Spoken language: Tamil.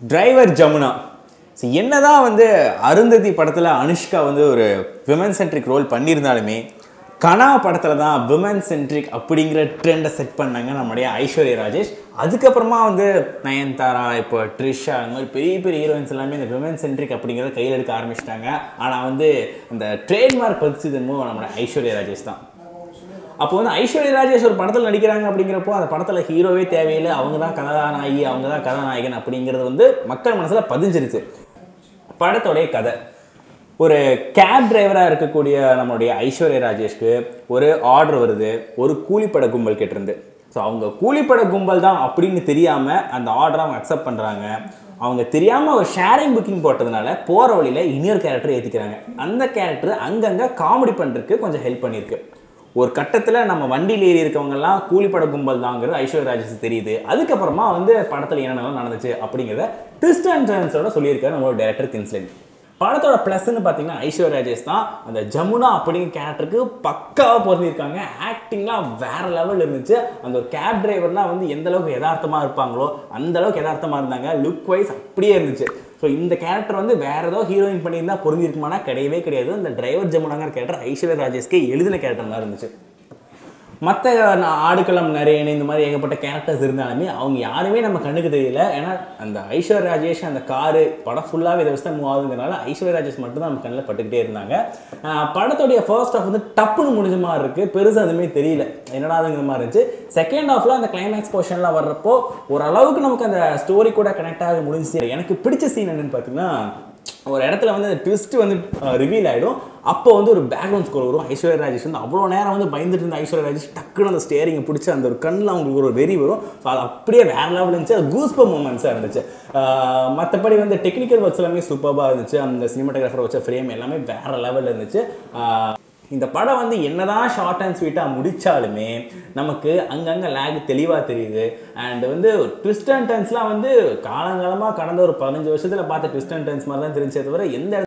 டிரைவர் ஜமுனா ஸோ என்னதான் வந்து அருந்ததி படத்தில் அனுஷ்கா வந்து ஒரு விமன் சென்ட்ரிக் ரோல் பண்ணியிருந்தாலுமே கனா படத்தில் தான் விமன் சென்ட்ரிக் அப்படிங்கிற ட்ரெண்டை செட் பண்ணாங்க நம்முடைய ஐஸ்வர்யா ராஜேஷ் அதுக்கப்புறமா வந்து நயன்தாரா இப்போ ட்ரிஷா அந்த மாதிரி பெரிய பெரிய ஹீரோயின்ஸ் எல்லாமே இந்த விமன் சென்ட்ரிக் அப்படிங்கிறத கையில் எடுக்க ஆரம்பிச்சிட்டாங்க ஆனால் வந்து அந்த ட்ரேட்மார்க் பதிச்சது என்னமோ நம்முடைய ஐஸ்வர்யா ராஜேஷ் தான் அப்போ வந்து ஐஸ்வர்யா ராஜேஷ் ஒரு படத்தில் நடிக்கிறாங்க அப்படிங்கிறப்போ அந்த படத்தில் ஹீரோவே தேவையில்லை அவங்க தான் கதாநாயகி அவங்க தான் கதாநாயகன் அப்படிங்கிறது வந்து மக்கள் மனசில் பதிஞ்சிருச்சு படத்தோடைய கதை ஒரு கேப் டிரைவராக இருக்கக்கூடிய நம்மளுடைய ஐஸ்வர்யா ராஜேஷ்க்கு ஒரு ஆர்டர் வருது ஒரு கூலிப்பட கும்பல் கேட்டிருந்து ஸோ அவங்க கூலிப்பட கும்பல் தான் அப்படின்னு தெரியாமல் அந்த ஆர்டரை அவங்க அக்செப்ட் பண்ணுறாங்க அவங்க தெரியாமல் ஒரு ஷேரிங் புக்கிங் போட்டதுனால போகிற வழியில் இன்னொரு கேரக்டர் ஏற்றிக்கிறாங்க அந்த கேரக்டர் அங்கங்கே காமெடி பண்ணுறதுக்கு கொஞ்சம் ஹெல்ப் பண்ணியிருக்கு ஒரு கட்டத்தில் நம்ம வண்டியில் ஏறி இருக்கவங்கெல்லாம் கூலிப்பட கும்பல் தாங்கிறது ஐஸ்வர்யா ராஜேஷ் தெரியுது அதுக்கப்புறமா வந்து படத்தில் என்னென்னலாம் நடந்துச்சு அப்படிங்கிறத ட்விஸ்ட் அண்ட் டர்ன்ஸோட சொல்லியிருக்காரு நம்மளோட டேரக்டர் கின்ஸ்லன் படத்தோட ப்ளஸ்ன்னு பார்த்தீங்கன்னா ஐஸ்வர்யா ராஜேஷ் தான் அந்த ஜமுனா அப்படிங்கிற கேரக்டருக்கு பக்காவாக பொருந்திருக்காங்க ஆக்டிங்லாம் வேற லெவல் இருந்துச்சு அந்த ஒரு கேப் டிரைவர்லாம் வந்து எந்த அளவுக்கு யதார்த்தமாக இருப்பாங்களோ அந்த அளவுக்கு யதார்த்தமாக இருந்தாங்க லுக் வைஸ் அப்படியே இருந்துச்சு ஸோ இந்த கேரக்டர் வந்து வேற ஏதோ ஹீரோயின் பண்ணியிருந்தா பொருந்திருக்குமானா கிடையவே கிடையாது இந்த டிரைவர் ஜமுனாங்கிற கேரக்டர் ஐஸ்வர்யா ராஜேஷ்க்கு எழுதின கேரக்டர் மாதிரி இருந்துச்சு மற்ற ஆடுகளம் நிறைய இந்த மாதிரி ஏகப்பட்ட கேரக்டர்ஸ் இருந்தாலுமே அவங்க யாருமே நம்ம கண்ணுக்கு தெரியல ஏன்னா அந்த ஐஸ்வர்யா ராஜேஷ் அந்த காரு படம் ஃபுல்லாகவே இதை வச்சு தான் மூவ் ஆகுதுங்கிறனால ஐஸ்வர்யா ராஜேஷ் மட்டும் தான் நம்ம கண்ணில் பட்டுக்கிட்டே இருந்தாங்க ஆஹ் படத்துடைய ஃபர்ஸ்ட் ஹாஃப் வந்து டப்புன்னு முடிஞ்ச மாதிரி இருக்குது பெருசாக அதுவுமே தெரியல என்னடாதுங்கிற மாதிரி இருந்துச்சு செகண்ட் ஹாஃபில் அந்த கிளைமேக்ஸ் போர்ஷன்லாம் வர்றப்போ ஓரளவுக்கு நமக்கு அந்த ஸ்டோரி கூட கனெக்ட் ஆக முடிஞ்சுச்சு எனக்கு பிடிச்ச சீன் என்னன்னு பார்த்தீங்கன்னா ஒரு இடத்துல வந்து ட்விஸ்ட் வந்து ரிவீல் ஆகிடும் அப்போ வந்து ஒரு பேக்ரவுண்ட் ஸ்கோர் வரும் ஐஸ்வர்யா ராஜேஷ் வந்து அவ்வளோ நேரம் வந்து பயந்துட்டு இருந்த ஐஸ்வர்யா ராஜேஷ் டக்குன்னு அந்த ஸ்டேரிங்கை பிடிச்சி அந்த ஒரு கண்ணில் அவங்களுக்கு ஒரு வெறி வரும் ஸோ அது அப்படியே வேற லெவல் இருந்துச்சு அது கூஸ்ப மூமெண்ட்ஸாக இருந்துச்சு மற்றபடி வந்து டெக்னிக்கல் ஒர்க்ஸ் எல்லாமே சூப்பராக இருந்துச்சு அந்த சினிமாட்டோகிராஃபர் வச்ச ஃப்ரேம் எல்லாமே வேற லெவலில் இருந்துச்சு ஆஹ் இந்த படம் வந்து என்னதான் ஷார்ட் அண்ட் ஸ்வீட்டாக முடிச்சாலுமே நமக்கு அங்கங்கே லேக் தெளிவாக தெரியுது அண்ட் வந்து ட்விஸ்ட் அண்ட் டர்ன்ஸ்லாம் வந்து காலங்காலமாக கடந்த ஒரு பதினஞ்சு வருஷத்தில் பார்த்த ட்விஸ்ட் அண்ட் டர்ன்ஸ் மாதிரி தான் தெரிஞ்சே தவிர எந்த